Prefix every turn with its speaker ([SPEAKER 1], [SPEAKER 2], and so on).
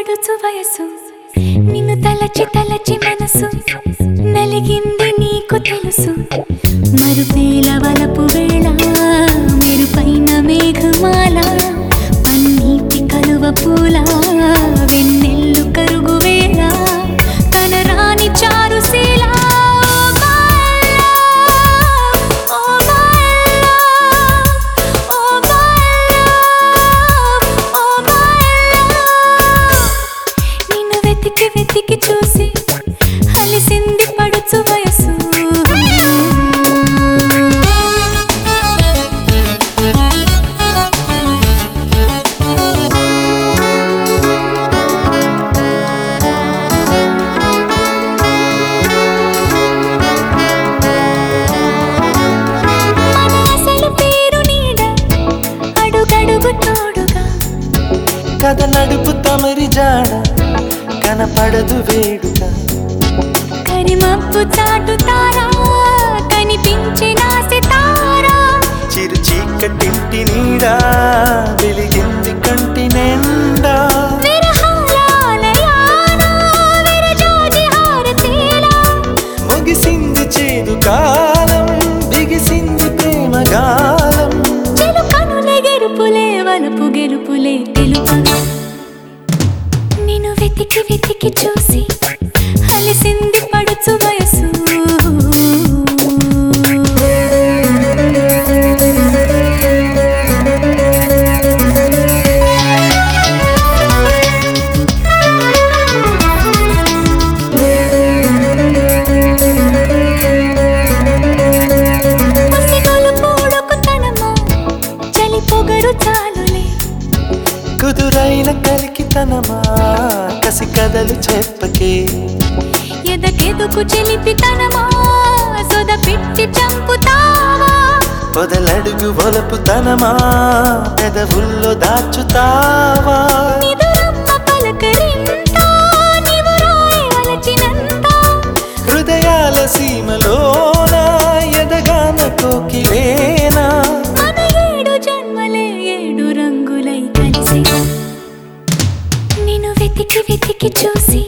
[SPEAKER 1] పడుచు వయసు నిన్ను తలచి తలచి మనసు నలిగింది నీకు తెలుసు మరుపేల వలపు వేళ మెరుపైన మేఘమాల పన్నీటి కలువ పూల వెన్నెల్లు కరుగు వేళ కనరాని Charusheela Oh my love, oh my love, oh my love. నిన్ను వెతికి వెతికి చూసి అలిసింది పడుచు వయసు మన అసలు పేరు నీడ అడుగడుగు తోడుగా
[SPEAKER 2] కథ నడుపు తమరి జాడ కనపడదు వేడుక
[SPEAKER 1] కరిమప్పు చాటుతారా కనిపించిన సితారా
[SPEAKER 2] చిరు చీకటింటి నీడా వెలిగింది కంటి నిండా
[SPEAKER 1] విరహాల ఆలయాన విరజాజి హారతీలా
[SPEAKER 2] ముగిసింది చేదు కాలం బిగిసింది ప్రేమ గాలం
[SPEAKER 1] చిలుకనులే గెరుపులే వలపు గెలుపులే తెలుపగా నిన్ను వెతికి వెతికి చూసి అలిసింది పడుచు వయసు పసిగొలు పూడుకుతనమా, చలి పొగరు చాలులే
[SPEAKER 2] కుదురైన కలికితనమా కసి కథలు చెప్పకే
[SPEAKER 1] ఎదకెదుకు చెలిపితనమా సొద పిట్టి చంపుతావా
[SPEAKER 2] పొదలడుగు ఒలపుతనమా పెదవుల్లో దాచుతావా
[SPEAKER 1] నిదురమ్మ పలకరింత నీవు రాయి వలచినంత
[SPEAKER 2] హృదయాల సీమలోన ఎదగాన కోకిలేనా
[SPEAKER 1] మన ఏడు జన్మలే ఏడు రంగులై కలిసి నిన్ను వెతికి వెతికి చూసి